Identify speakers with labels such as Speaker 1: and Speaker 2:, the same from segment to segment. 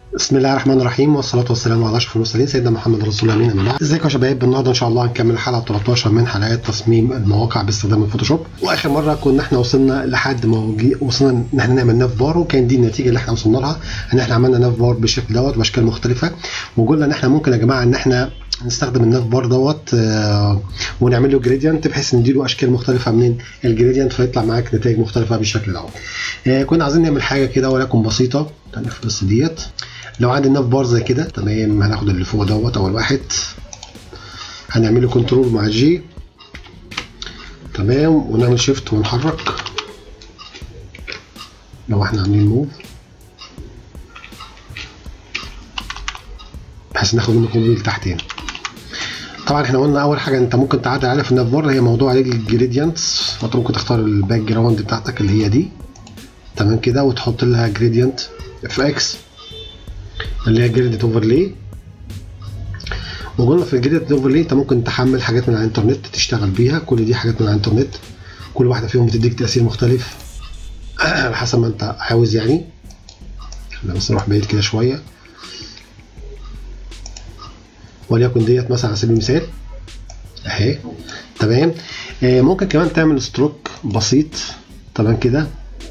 Speaker 1: بسم الله الرحمن الرحيم والصلاة والسلام على أشرف المرسلين سيدنا محمد رسول الله أمين بعد ازيكم يا شباب النهارده إن شاء الله هنكمل الحلقة 13 من حلقات تصميم المواقع باستخدام الفوتوشوب وآخر مرة كنا احنا وصلنا لحد ما وجي- وصلنا إن احنا نعمل ناف بار وكان دي النتيجة اللي احنا وصلنا لها إن احنا عملنا ناف بار بالشكل دوت بأشكال مختلفة وقلنا إن احنا ممكن يا جماعة إن احنا نستخدم الناف بار دوت آه، ونعمل له جريدينت بحيث نديله اشكال مختلفه من الجريدينت فيطلع معاك نتائج مختلفه بالشكل دوت. آه، كنا عايزين نعمل حاجه كده ولكن بسيطه هنقفل بس ديت لو عندي الناف بار زي كده تمام هناخد اللي فوق دوت اول واحد هنعمل له كنترول مع جي تمام ونعمل شيفت ونحرك لو احنا عاملين موف بحيث ناخد منه كوبي لتحت هنا طبعا احنا قلنا اول حاجه انت ممكن تعدل عليها في الناف بار هي موضوع الجريدينتس فانت ممكن تختار الباك جراوند بتاعتك اللي هي دي تمام كده وتحط لها جريدينت اف اكس اللي هي جريدينت اوفرلاي وقلنا في الجريدينت اوفرلاي انت ممكن تحمل حاجات من على الانترنت تشتغل بيها كل دي حاجات من على الانترنت كل واحده فيهم بتديك تاثير مختلف على حسب ما انت عاوز يعني خلينا بس نروح بعيد كده شويه وليكن ديت مثلا على سبيل المثال اهي تمام آه، ممكن كمان تعمل ستروك بسيط تمام كده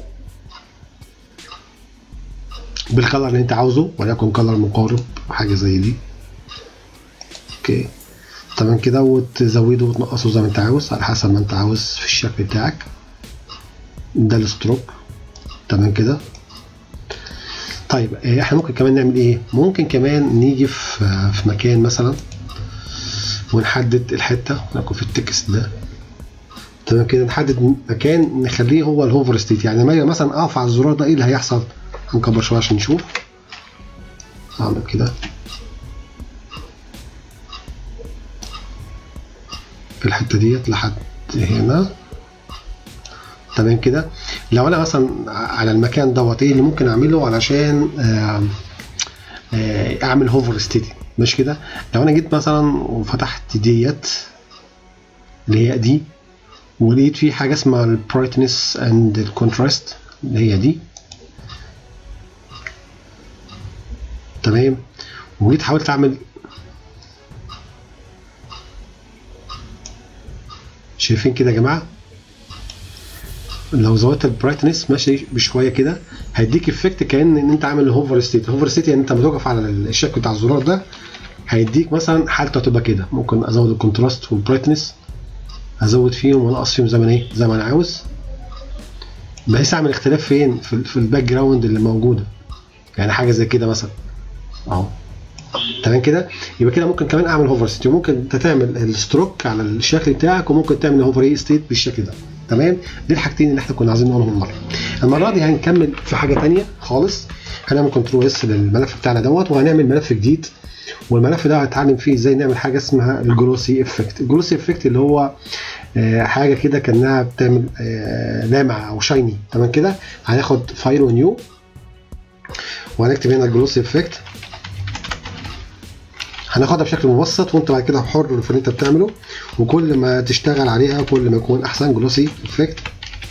Speaker 1: بالكلر اللي انت عاوزه وليكن كلر مقارب حاجه زي دي اوكي تمام كده وتزوده وتنقصه زي ما انت عاوز على حسب ما انت عاوز في الشكل بتاعك ده الستروك تمام كده طيب آه، احنا ممكن كمان نعمل ايه ممكن كمان نيجي في آه، في مكان مثلا ونحدد الحته وليكن في التكست ده تمام كده نحدد مكان نخليه هو الهوفر ستيت يعني لما أجي مثلا اقف على الزرار ده ايه اللي هيحصل هنكبر شويه عشان نشوف اعمل كده في الحته ديت لحد هنا تمام كده لو انا مثلا على المكان دوت ايه اللي ممكن اعمله علشان آه، آه، اعمل هوفر ستيت مش كده لو انا جيت مثلا وفتحت ديت اللي هي دي ولقيت في حاجه اسمها البرايتنس اند الكونتراست اللي هي دي تمام وجيت حاولت اعمل شايفين كده يا جماعه لو زودت البرايتنس ماشي بشويه كده هيديك افكت كان ان انت عامل هوفر ستيت هوفر ستيت يعني انت لما توقف على الشكل بتاع الزرار ده هيديك مثلا حالته تبقى كده ممكن ازود الكونتراست والبرايتنس ازود فيهم وانقص فيهم زي ما أنا ايه زي ما انا عاوز بحيث اعمل اختلاف فين في, ال- في الباك جراوند اللي موجوده يعني حاجه زي كده مثلا اهو تمام كده يبقى كده ممكن كمان اعمل هوفر ستيت وممكن انت تعمل الستروك على الشكل بتاعك وممكن تعمل هوفر اي ستيت بالشكل ده تمام دي الحاجتين اللي احنا كنا عايزين نقولهم المره المره دي هنكمل في حاجه تانية خالص هنعمل كنترول اس للملف بتاعنا دوت وهنعمل ملف جديد والملف ده هنتعلم فيه ازاي نعمل حاجه اسمها الجلوسي افكت الجلوسي افكت اللي هو آه، حاجه كده كانها بتعمل آه، لامع او شايني تمام كده هناخد فايل ونيو وهنكتب هنا الجلوسي افكت هناخدها بشكل مبسط وانت بعد كده حر في اللي انت بتعمله وكل ما تشتغل عليها كل ما يكون احسن جلوسي افكت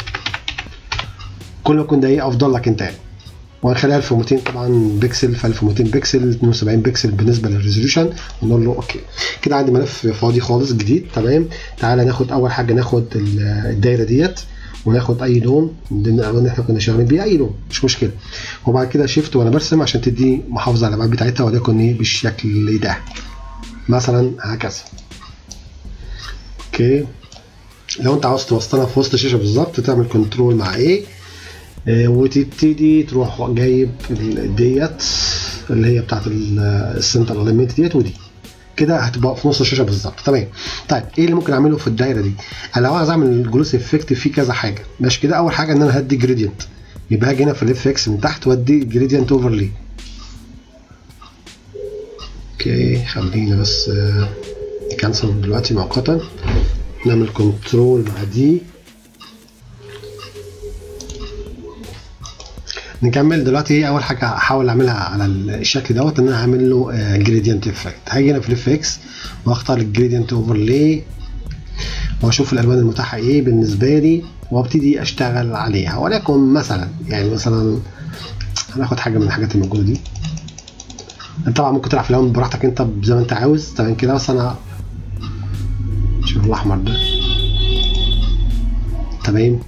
Speaker 1: كل ما يكون ده ايه افضل لك انت يعني وهنخليها 1200 طبعا بكسل في 1200 بكسل 72 بكسل بالنسبه للريزوليوشن ونقول له اوكي كده عندي ملف فاضي خالص جديد تمام تعالى ناخد اول حاجه ناخد ال- الدايره ديت وناخد اي لون من ضمن الالوان اللي احنا كنا شغالين بيها اي لون مش مشكله وبعد كده شيفت وانا برسم عشان تدي محافظه على الابعاد بتاعتها وليكن ايه بالشكل ده مثلا هكذا اوكي لو انت عاوز توصلها في وسط الشاشه بالظبط تعمل كنترول مع ايه آه، وتبتدي تروح جايب ال- ديت اللي هي بتاعت السنتر اليمنت ديت ودي كده هتبقى في نص الشاشه بالظبط تمام طيب ايه اللي ممكن اعمله في الدايره دي انا لو عايز اعمل الجلوس افكت فيه كذا حاجه ماشي كده اول حاجه ان انا هدي جريدينت يبقى هاجي هنا في الاف اكس من تحت وادي جريدينت اوفرلي اوكي خلينا بس آه، نكنسل دلوقتي مؤقتا نعمل كنترول مع دي نكمل دلوقتي ايه اول حاجه احاول اعملها على الشكل دوت ان انا اعمل له جريدينت افكت هاجي هنا في الاف اكس واختار الجريدينت اوفرلاي واشوف الالوان المتاحه ايه بالنسبه لي وابتدي اشتغل عليها ولكن مثلا يعني مثلا هناخد حاجه من الحاجات الموجوده دي انت طبعا ممكن تلعب في اللون براحتك انت زي ما انت عاوز تمام كده بس انا شوف الاحمر ده تمام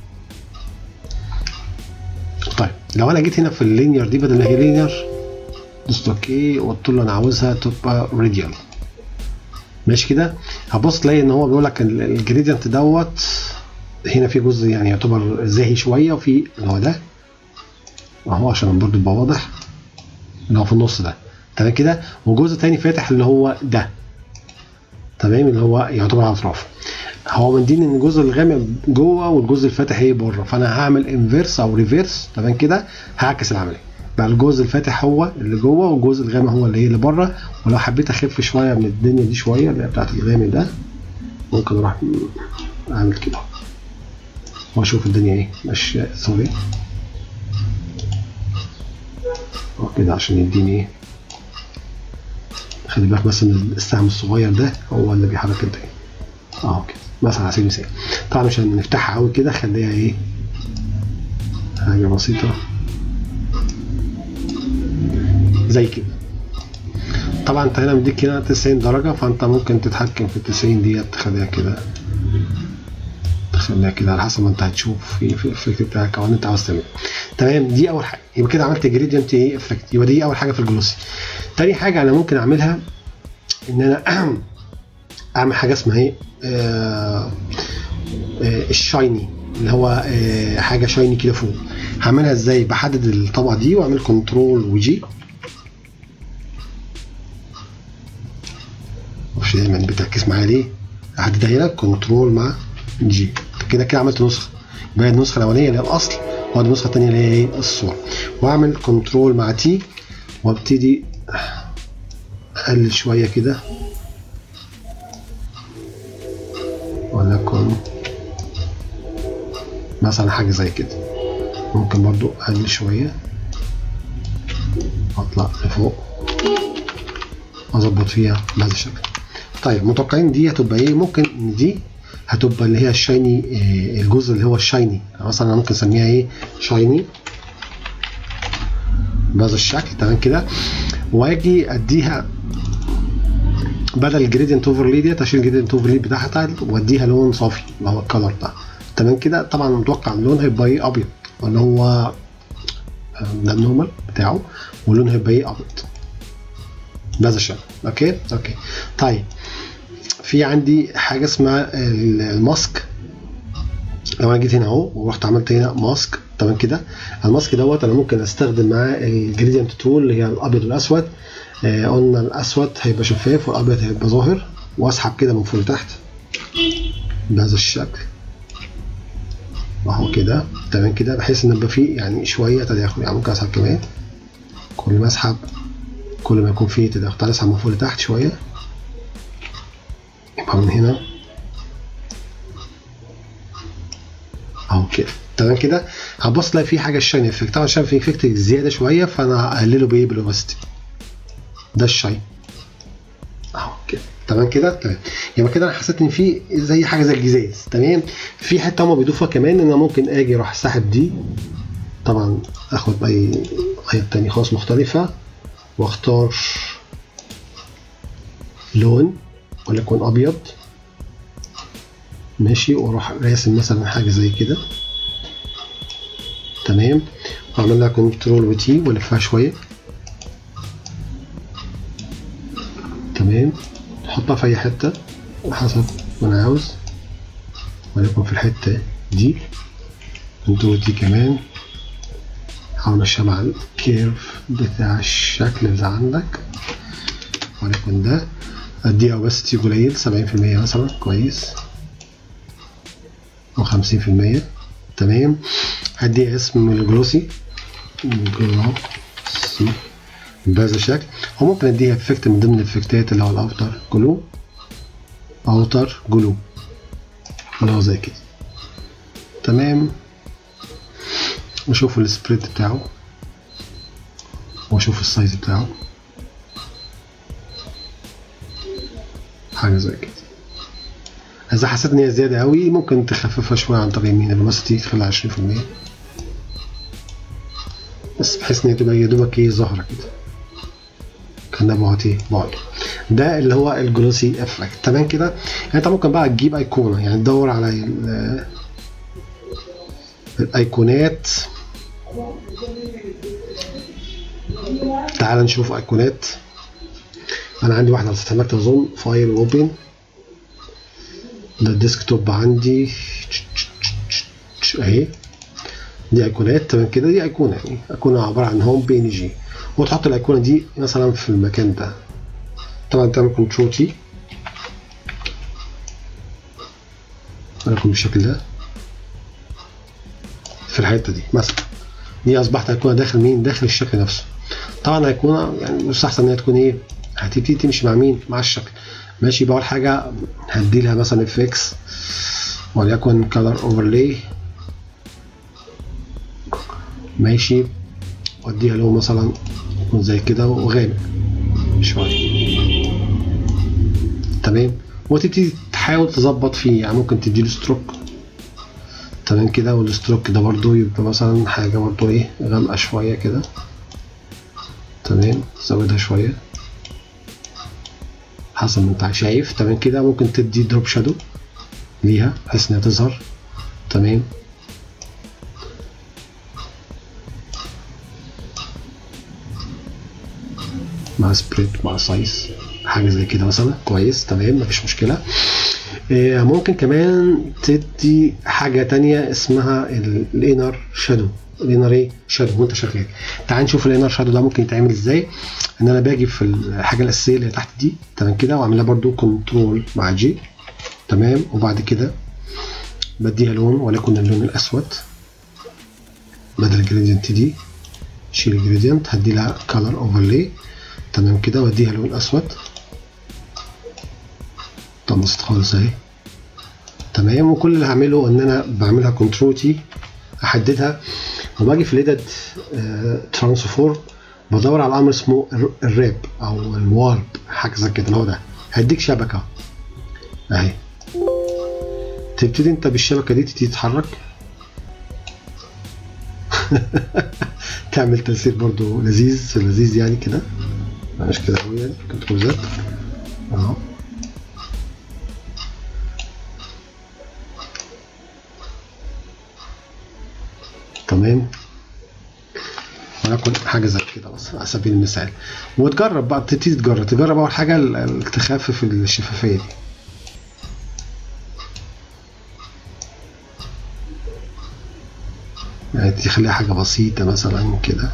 Speaker 1: طيب لو انا جيت هنا في اللينير دي بدل ما هي لينير دوست اوكي وقلت له انا عاوزها تبقى راديال ماشي كده هبص تلاقي ان هو بيقول لك الجريدينت دوت هنا في جزء يعني يعتبر زاهي شويه وفي اللي هو ده اهو عشان برضه يبقى واضح اللي هو في النص ده تمام كده وجزء تاني فاتح اللي هو ده تمام اللي هو يعتبر على الاطراف هو مديني ان الجزء الغامق جوه والجزء الفاتح ايه بره فانا هعمل انفيرس او ريفيرس تمام كده هعكس العمليه بقى الجزء الفاتح هو اللي جوه والجزء الغامق هو اللي ايه اللي بره ولو حبيت اخف شويه من الدنيا دي شويه اللي هي بتاعت الغامق ده ممكن اروح اعمل كده واشوف الدنيا ايه ماشيه سوري كده عشان يديني ايه خلي بالك مثلا السهم الصغير ده هو اللي بيحرك الدنيا اهو كده مثلا على سبيل المثال طبعا مش هنفتحها قوي كده خليها ايه حاجه بسيطه زي كده طبعا انت هنا مديك هنا 90 درجه فانت ممكن تتحكم في ال 90 ديت تخليها كده تخليها كده على حسب ما انت هتشوف في في الافكت بتاعك او انت عاوز تعمله تمام دي اول حاجه يبقى كده عملت جريدينت ايه افكت يبقى دي اول حاجه في الجلوسي تاني حاجه انا ممكن اعملها ان انا اعمل حاجه اسمها ايه آه آه الشايني اللي هو آه حاجه شايني كده فوق هعملها ازاي بحدد الطبقه دي واعمل كنترول وجي معرفش دايما بتركز معايا ليه احددها هنا كنترول مع جي كده كده عملت نسخه يبقى النسخه الاولانيه اللي هي الاصل وادي النسخه الثانيه اللي هي ايه الصوره واعمل كنترول مع تي وابتدي اقلل شويه كده ولكن مثلا حاجه زي كده ممكن برضو اقلل شويه اطلع لفوق اظبط فيها بهذا الشكل طيب متوقعين دي هتبقى ايه ممكن دي هتبقى اللي هي الشايني إيه الجزء اللي هو الشايني مثلا انا ممكن اسميها ايه شايني بهذا الشكل تمام كده واجي اديها بدل الجريدينت اوفرلي ديت اشيل الجريدينت اوفرلي بتاعها واديها لون صافي اللي هو الكلر ده تمام كده طبعا متوقع اللون هيبقى ايه ابيض اللي هو ده النورمال بتاعه واللون هيبقى ايه ابيض بهذا الشكل اوكي اوكي طيب في عندي حاجه اسمها الماسك لو انا جيت هنا اهو ورحت عملت هنا ماسك تمام كده الماسك دوت انا ممكن استخدم معاه الجريدينت تول اللي هي الابيض والاسود آه قلنا الاسود هيبقى شفاف والابيض هيبقى ظاهر واسحب كده من فوق لتحت بهذا الشكل اهو كده تمام كده بحيث ان يبقى فيه يعني شويه تداخل يعني ممكن اسحب كمان كل ما اسحب كل ما يكون فيه تداخل تعالى اسحب من فوق لتحت شويه يبقى من هنا اهو كده تمام كده هبص الاقي في حاجه الشاين افكت طبعا الشاين افكت زياده شويه فانا هقلله بايه بالاوباسيتي ده الشاين اهو كده تمام كده تمام يبقى كده انا حسيت ان في زي حاجه زي الجزاز تمام في حته هما بيضيفوها كمان ان انا ممكن اجي اروح ساحب دي طبعا اخد اي اي تاني خاص مختلفه واختار لون وليكن ابيض ماشي واروح راسم مثلا حاجه زي كده تمام واعمل لها كنترول وتي والفها شويه تمام احطها في اي حته حسب ما انا عاوز وليكن في الحته دي كنترول تي كمان حاول امشيها مع الكيرف بتاع الشكل اللي عندك وليكن ده اديها اوباسيتي قليل سبعين في المية مثلا كويس او خمسين في المية تمام هدي اسم الجلوسي جلوسي بهذا الشكل وممكن اديها افكت من ضمن الافكتات اللي هو الاوتر جلو اوتر جلو اللي هو زي كده تمام واشوف السبريد بتاعه واشوف السايز بتاعه حاجه زي كده اذا حسيت ان هي زياده قوي ممكن تخففها شويه عن طريق يمين الوسطي تخليها 20% بس بحيث ان هي تبقى يا دوبك ايه ظاهره كده خلينا بعد ايه بعد ده اللي هو الجلوسي افكت تمام كده يعني انت ممكن بقى تجيب ايقونه يعني تدور على ال- الايقونات تعال نشوف ايقونات انا عندي واحده على استعملت اظن فايل اوبن ده الديسكتوب عندي اهي دي ايقونات تمام كده دي ايقونه يعني ايقونه عباره عن هوم بي ان جي وتحط الايقونه دي مثلا في المكان ده طبعا تعمل كنترول تي ولكن بالشكل ده في الحته دي مثلا دي اصبحت ايقونه داخل مين داخل الشكل نفسه طبعا ايقونه يعني يستحسن ان هي تكون ايه هتبتدي تمشي مع مين مع الشكل ماشي يبقى اول حاجه هدي لها مثلا افكس وليكن كلر اوفرلاي ماشي واديها له مثلا يكون زي كده وغامق شويه تمام وتبتدي تحاول تظبط فيه يعني ممكن تديله ستروك تمام كده والستروك ده برضو يبقى مثلا حاجه برضو ايه غامقه شويه كده تمام زودها شويه حسب ما انت شايف تمام كده ممكن تدي دروب شادو ليها بحيث انها تظهر تمام مع سبريد مع سايز حاجه زي كده مثلا كويس تمام مفيش مشكله إيه، ممكن كمان تدي حاجه تانية اسمها الانر شادو الانر ايه شادو وانت شغال تعال نشوف الانر شادو ده ممكن يتعمل ازاي ان انا باجي في الحاجه الاساسيه اللي تحت دي تمام كده واعملها برده كنترول مع جي تمام وبعد كده بديها لون وليكن اللون الاسود بدل الجريدينت دي شيل الجريدينت هدي لها كلر اوفرلاي تمام كده واديها لون اسود طمست خالص اهي تمام وكل اللي هعمله ان انا بعملها كنترول تي احددها وباجي في ليدد ترانسفورم بدور على امر اسمه الر- الراب او الوارب حاجه زي كده اللي هو ده هيديك شبكه اهي تبتدي انت بالشبكه دي تبتدي تتحرك تعمل تأثير برضو لذيذ لذيذ يعني كده مش كده قوي يعني كنترول زد اهو تمام ولكن حاجه زي كده بس على سبيل المثال وتجرب بقى تبتدي تجرب تجرب اول حاجه ال- ال- تخفف الشفافيه دي يعني تخليها حاجه بسيطه مثلا كده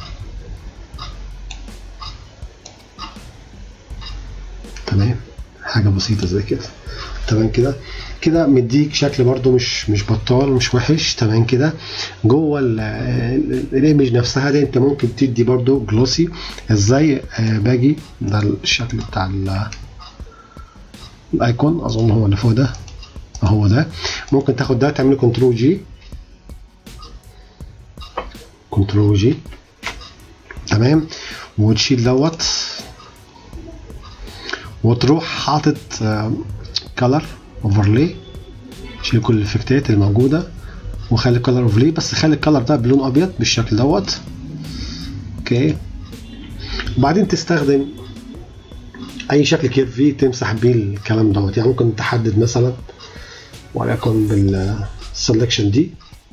Speaker 1: تمام حاجه بسيطه زي كده تمام كده كده مديك شكل برضو مش مش بطال مش وحش تمام كده جوه ال- ال- الايمج نفسها دي انت ممكن تدي برضو جلوسي ازاي آه، باجي ده الشكل بتاع ال- الايكون اظن هو اللي فوق ده هو ده ممكن تاخد ده تعمل كنترول جي كنترول جي تمام وتشيل دوت وتروح حاطط كلر اوفرلاي شيل كل الافكتات الموجوده وخلي كلر اوفرلاي بس خلي الكلر ده بلون ابيض بالشكل دوت اوكي وبعدين تستخدم اي شكل كيرفي تمسح بيه الكلام دوت يعني ممكن تحدد مثلا وليكن بالسلكشن دي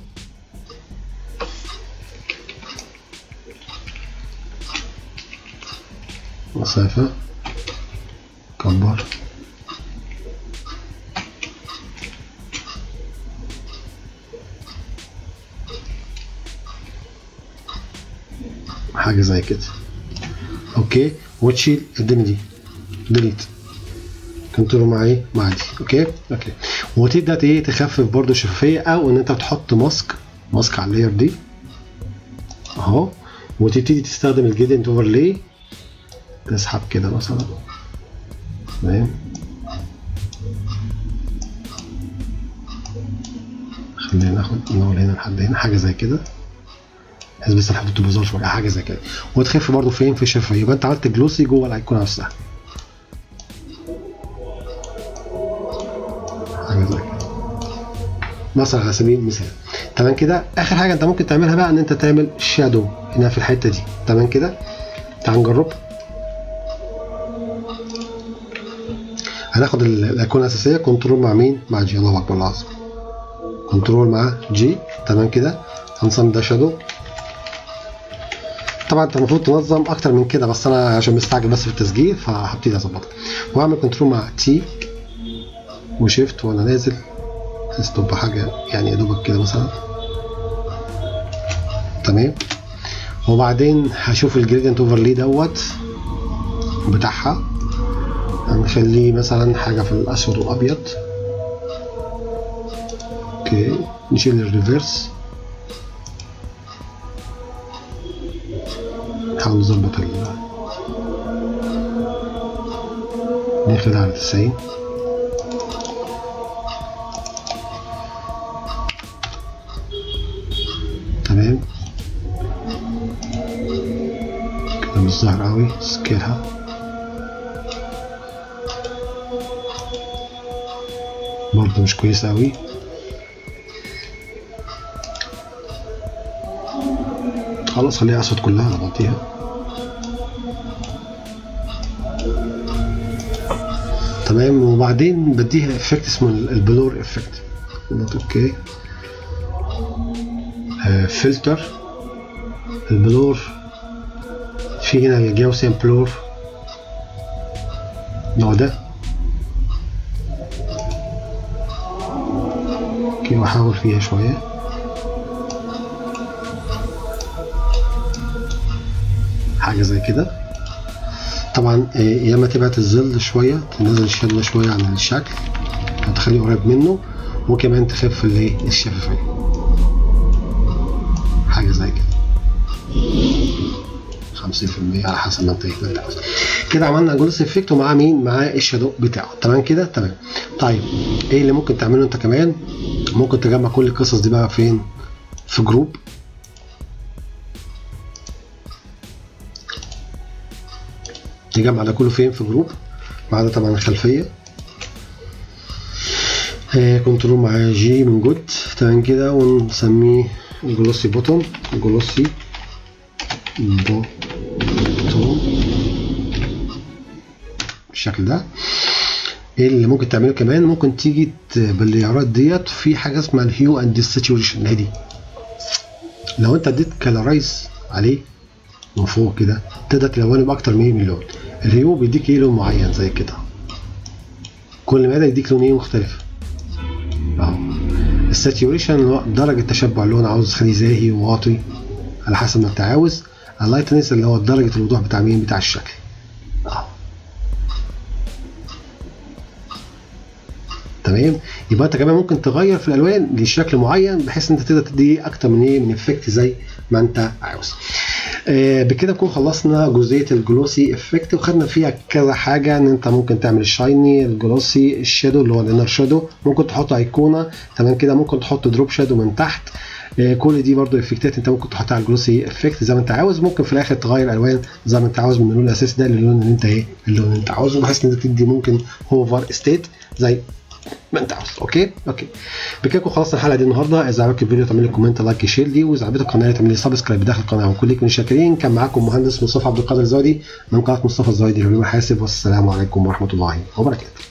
Speaker 1: مسافة كبر حاجة زي كده اوكي وتشيل الدنيا دي ديليت كنترول مع ايه مع دي اوكي اوكي وتبدا ايه تخفف برضو الشفافيه او ان انت تحط ماسك ماسك على اللاير دي اهو وتبتدي تستخدم الجريدينت اوفرلاي تسحب كده مثلا تمام خلينا ناخد نقول هنا لحد هنا حاجه زي كده بحيث بس الحدود تبقى ظاهره شويه حاجه زي كده وتخف برضو فين في الشفافيه يبقى انت عملت جلوسي جوه الايقونه نفسها حاجه زي كده مثلا على سبيل المثال تمام كده اخر حاجه انت ممكن تعملها بقى ان انت تعمل شادو هنا في الحته دي تمام كده تعال نجرب هناخد ال- الايقونه الاساسيه كنترول مع مين مع جي الله اكبر العظيم كنترول مع جي تمام كده هنصمم ده شادو طبعا انت المفروض تنظم اكتر من كده بس انا عشان مستعجل بس في التسجيل فهبتدي اظبطها واعمل كنترول مع تي وشيفت وانا نازل ستوب حاجه يعني يا دوبك كده مثلا تمام وبعدين هشوف الجريدينت اوفرلي دوت بتاعها هنخليه مثلا حاجه في الاسود والابيض اوكي نشيل الريفرس نحاول نظبط ال نخليها على 90 تمام كده مش ظاهر قوي سكيلها برضه مش كويس قوي خلاص خليها اسود كلها على بعضيها تمام وبعدين بديها افكت اسمه البلور افكت اوكي فلتر البلور في هنا جاوسيان بلور النوع ده اوكي واحاول فيها شويه حاجه زي كده طبعا آه، يا اما تبعت الظل شويه تنزل الشده شويه عن الشكل او تخليه قريب منه وكمان تخف الايه الشفافيه حاجه زي كده 50% على حسب ما انت يهمك. كده عملنا جلوس افكت ومعاه مين؟ معاه الشادو بتاعه تمام كده؟ تمام طيب ايه اللي ممكن تعمله انت كمان؟ ممكن تجمع كل القصص دي بقى فين؟ في جروب تجمع ده كله فين في جروب ما عدا طبعا الخلفيه آه، كنترول مع جي من جود تمام كده ونسميه جلوسي بوتوم جلوسي بوتوم بالشكل ده ايه اللي ممكن تعمله كمان ممكن تيجي ت- بالليارات ديت في حاجه اسمها الهيو اند ساتوريشن هي دي لو انت اديت كلارايز عليه من فوق كده تقدر تلونه باكتر من 100 مليون الهيو بيديك ايه لون معين زي كده كل ما ده يديك لون ايه مختلف اهو الساتوريشن اللي هو درجه تشبع اللون عاوز تخليه زاهي وواطي على حسب ما انت عاوز اللايتنس اللي هو درجه الوضوح بتاع مين بتاع الشكل اهو تمام يبقى انت كمان ممكن تغير في الالوان لشكل معين بحيث ان انت تقدر تدي اكتر من ايه من افكت زي ما انت عاوز آه بكده نكون خلصنا جزئيه الجلوسي افكت وخدنا فيها كذا حاجه ان انت ممكن تعمل الشايني الجلوسي الشادو اللي هو الانر شادو ممكن تحط ايقونه تمام كده ممكن تحط دروب شادو من تحت آه، كل دي برضو افكتات انت ممكن تحطها على الجلوسي افكت زي ما انت عاوز ممكن في الاخر تغير الوان زي ما انت عاوز من اللون الاساسي ده للون اللي انت ايه اللون اللي انت عاوزه بحيث ان انت تدي ممكن هوفر ستيت زي ما انت عاوز اوكي اوكي بكده نكون خلصنا الحلقه دي النهارده اذا عجبك الفيديو تعمل لي كومنت لايك شير لي واذا عجبتك القناه تعمل لي سبسكرايب داخل القناه وكلكم شاكرين كان معاكم مهندس مصطفى عبد القادر الزويدي من قناه مصطفى الزويدي للعلوم الحاسب والسلام عليكم ورحمه الله وبركاته